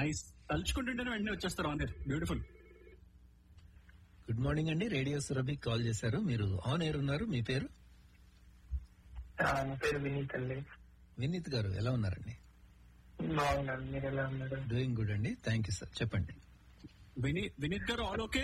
Nice తలుచుకుంటుంటేనే వెంటనే వచ్చేస్తారు on air beautiful good morning అండి రేడియో సురభి కాల్ చేశారు మీరు ఆన్ ఎయిర్ ఉన్నారు మీ పేరు ఆ, నా పేరు వినీత్ అండి వినీత్ గారు ఎలా ఉన్నారండి బాగున్నాను మీరు ఎలా ఉన్నారు డూయింగ్ గుడ్ అండి థ్యాంక్ యూ సార్ చెప్పండి Vini Vineeth garu all okay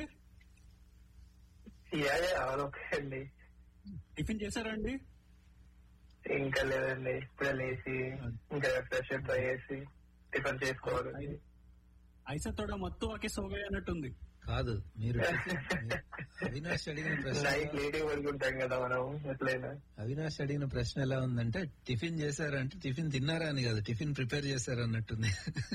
ya ya, all okay అండి టిఫిన్ చేశారా అండి ఇంకా లేదండి ఇప్పుడే లేచి ఇంకా ఫ్రెష్ అప్ అయ్యేసి టిఫిన్ చేసుకోవాలి ఐసా తోడ మొత్తం ఒకే సోగా అన్నట్టుంది కాదు మీరు మీరు- అవినాష్ అడిగిన ప్రశ్న నైట్ లేట్ పడుకుంటాం కదా మనం ఎట్లయినా అవినాష్ అడిగిన ప్రశ్న ఎలా ఉందంటే టిఫిన్ చేశారంటే టిఫిన్ తిన్నారా అని కాదు టిఫిన్ ప్రిపేర్ చేశారు అన్నట్టుంది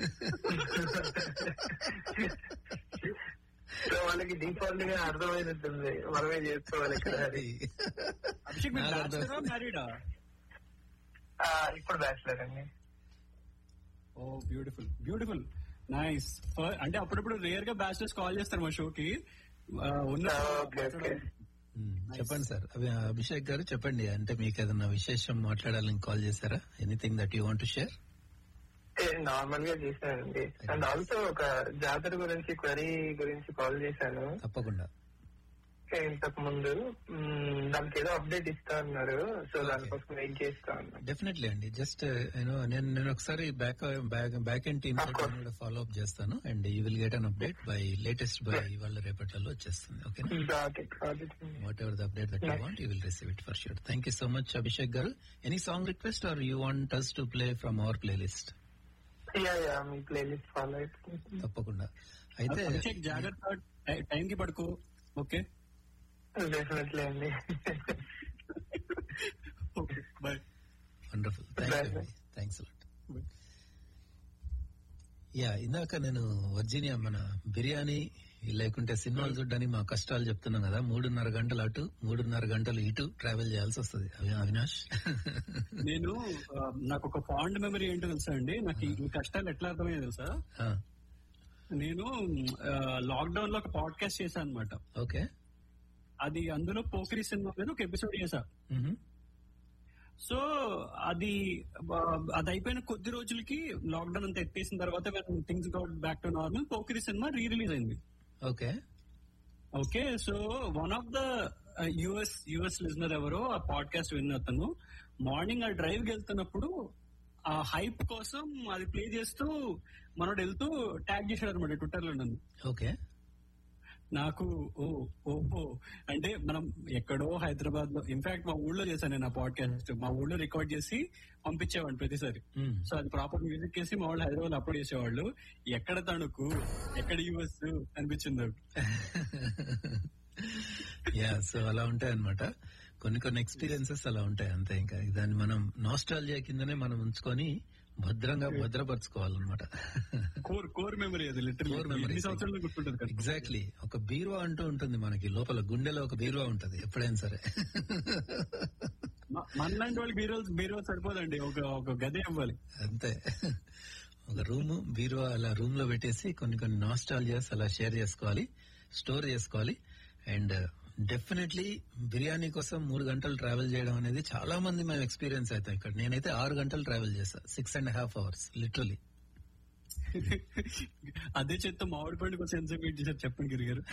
సో వాళ్ళకి డిఫాల్ట్ గా అర్థమైనట్టుంది మనమే చేసుకోవాలి ఇక్కడ అది. అభిషేక్ మీరు నాకు అర్థం. బ్యాచులరా మ్యారీడా ఆ, ఇప్పుడు బ్యాచులర్ అండి ఓ బ్యూటిఫుల్ బ్యూటిఫుల్ నైస్ అంటే అప్పుడప్పుడు రేర్ గా బ్యాచులర్స్ కాల్ చేస్తారు మా షోకి ఆ, ఉన్న ఓకే ఓకే ఉమ్, చెప్పండి సార్ అవి అభిషేక్ గారు చెప్పండి అంటే మీకు ఏదన్నా విశేషం మాట్లాడాలని కాల్ చేశారా anything that you want share normal గా చేశానండి అండ్ ఆల్సో ఒక జాతర గురించి క్వరీ గురించి కాల్ చేశాను తప్పకుండా ఇంతకు ముందు మ్మ్, దానికి ఏదో అప్డేట్ ఇస్తా అన్నారు సో దానికోసం వెయిట్ చేస్తా ఉన్నాను డెఫినెట్లీ అండి జస్ట్ యూనో నేను నేను ఒకసారి back back back and team Of course. Follow up చేస్తాను and you will get an update by latest by ఇవాళ రేపట్లలో వచ్చేస్తుంది okay Got it, got it. Whatever the update that you want you will receive it for sure thank you so much Abhishek garu any song request are you want us to play from our playlist ya ya మీ playlist follow అయిపోతుంది తప్పకుండా అయితే అభిషేక్ జాగ్రత్త time కి పడుకో okay definitely అండి okay bye wonderful thank you thanks lot ya ఇందాక నేను వర్జీనియా మన బిర్యానీ లేకుంటే సినిమాలు చూడడానికి మా కష్టాలు చెప్తున్నాం కదా మూడున్నర గంటలు అటు మూడున్నర గంటలు ఇటు ట్రావెల్ చేయాల్సి వస్తుంది అవి- అవినాష్ నేను ఆ, నాకు ఒక ఫాండ్ మెమరీ ఏంటో తెలుసా అండి నాకు ఈ కష్టాలు ఎట్లా అర్థమయ్యే తెలుసా ఆ, నేను లాక్డౌన్ లో ఒక పాడ్కాస్ట్ చేశాను అనమాట ఓకే అది అందులో పోకిరి సినిమా మీద ఒక ఎపిసోడ్ చేశా మ్హూ. సో అది ఆ, అది అయిపోయిన కొద్ది రోజులకి లాక్డౌన్ అంతా ఎత్తేసిన తర్వాత things got back to normal Pokiri సినిమా రీ రిలీజ్ అయింది okay okay so one of the US US listener ఎవరో ఆ పాడ్కాస్ట్ విన్న అతను మార్నింగ్ ఆ డ్రైవ్ వెళ్తున్నప్పుడు ఆ హైప్ కోసం అది ప్లే చేస్తూ మనోడు వెళ్తూ ట్యాగ్ చేశాడు అనమాట ట్విట్టర్ లో నన్ను ఓకే నాకు ఓ ఓహో అంటే మనం ఎక్కడో హైదరాబాద్ లో ఇన్ఫాక్ట్ మా ఊళ్ళో చేశాను నేను ఆ పాడ్కాస్ట్ మా ఊళ్ళో రికార్డ్ చేసి పంపించేవాడిని ప్రతిసారి మ్. సో అది ప్రాపర్ మ్యూజిక్ చేసి మా వాళ్ళు హైదరాబాద్ అప్లోడ్ చేసేవాళ్ళు ఎక్కడ తణుకు ఎక్కడ యుఎస్ అనిపించింది నాకు యా సో అలా ఉంటాయి అనమాట కొన్ని కొన్ని ఎక్స్పీరియన్సెస్ అలా ఉంటాయి అంతే ఇంకా దాన్ని మనం నాస్టాలజియా కిందనే మనం ఉంచుకొని భద్రంగా భద్రపరచుకోవాలన్నమాట కోర్ కోర్ మెమరీ అది లిటరల్ Core memory. ఎన్ని సంవత్సరాలు గుర్తుంటది కదా ఎగ్జాక్ట్లీ ఒక బీరువా అంటూ ఉంటుంది మనకి లోపల గుండెలో ఒక బీరువా ఉంటది ఎప్పుడైనా సరే మ- మనలాంటి వాళ్ళకి బీరో బీరో సరిపోదండి ఒక ఒక గదే ఇవ్వాలి అంతే ఒక రూమ్ బీరువా అలా రూమ్ లో పెట్టేసి కొన్ని కొన్ని నాస్టాలజియాస్ అలా షేర్ చేసుకోవాలి స్టోర్ చేసుకోవాలి అండ్ డెఫినెట్లీ బిర్యానీ కోసం మూడు గంటలు ట్రావెల్ చేయడం అనేది చాలా మంది మేము ఎక్స్పీరియన్స్ అవుతాం ఇక్కడ నేనైతే ఆరు గంటలు ట్రావెల్ చేశా six and half hours literally అదే చేత్తో మామిడి పండు కోసం ఎంతసేపు వెయిట్ చేశారు చెప్పండి గిరి గారు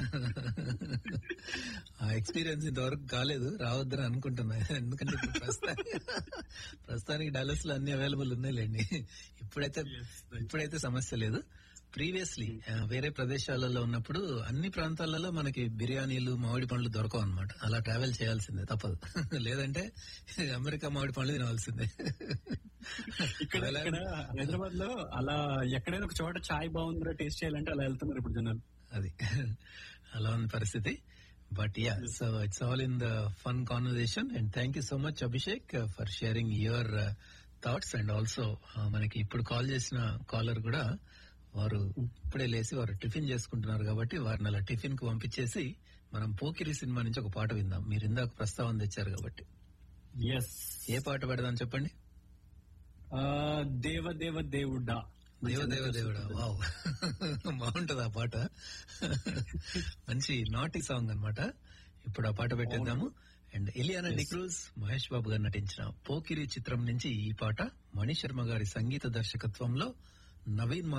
ఆ ఎక్స్పీరియన్స్ ఇంతవరకు కాలేదు రావద్దని అనుకుంటున్నా ఎందుకంటే ఇప్పుడు ప్రస్తుతానికి ప్రస్తుతానికి డాలర్స్ లో అన్ని అవైలబుల్ ఉన్నాయిలేండి ఇప్పుడైతే ఇప్పుడైతే సమస్య లేదు ప్రీవియస్లీ వేరే ప్రదేశాలలో ఉన్నప్పుడు అన్ని ప్రాంతాలలో మనకి బిర్యానీలు మామిడి పండ్లు దొరకవు అనమాట అలా ట్రావెల్ చేయాల్సిందే తప్పదు లేదంటే అమెరికా మామిడి పండ్లు తినవలసిందే ఇక్కడ అలా- ఇక్కడ హైదరాబాద్ లో అలా ఎక్కడైనా ఒక చోట చాయ్ బాగుందిరా టేస్ట్ చేయాలంటే అలా వెళ్తున్నారు ఇప్పుడు జనాలు అది అలా ఉన్న పరిస్థితి but ya so it's all in the fun conversation and thank you so much Abhishek for sharing your thoughts and also మనకి ఇప్పుడు కాల్ చేసిన కాలర్ కూడా వారు ఇప్పుడే లేచి వారు టిఫిన్ చేసుకుంటున్నారు కాబట్టి వారిని అలా టిఫిన్ కు పంపించేసి మనం పోకిరి సినిమా నుంచి ఒక పాట విందాం మీరు ఇందాక ప్రస్తావన తెచ్చారు కాబట్టి ఎస్ ఏ పాట పెడదాం చెప్పండి దేవ దేవ దేవుడా దేవ దేవ దేవుడా వావ్ బాగుంటది ఆ పాట మంచి నాటి సాంగ్ అన్నమాట ఇప్పుడు ఆ పాట పెట్టేద్దాము అండ్ ఎలియానా డిక్రూజ్ మహేష్ బాబు గారు నటించిన పోకిరి చిత్రం నుంచి ఈ పాట మణి శర్మ గారి సంగీత దర్శకత్వంలో నవీన్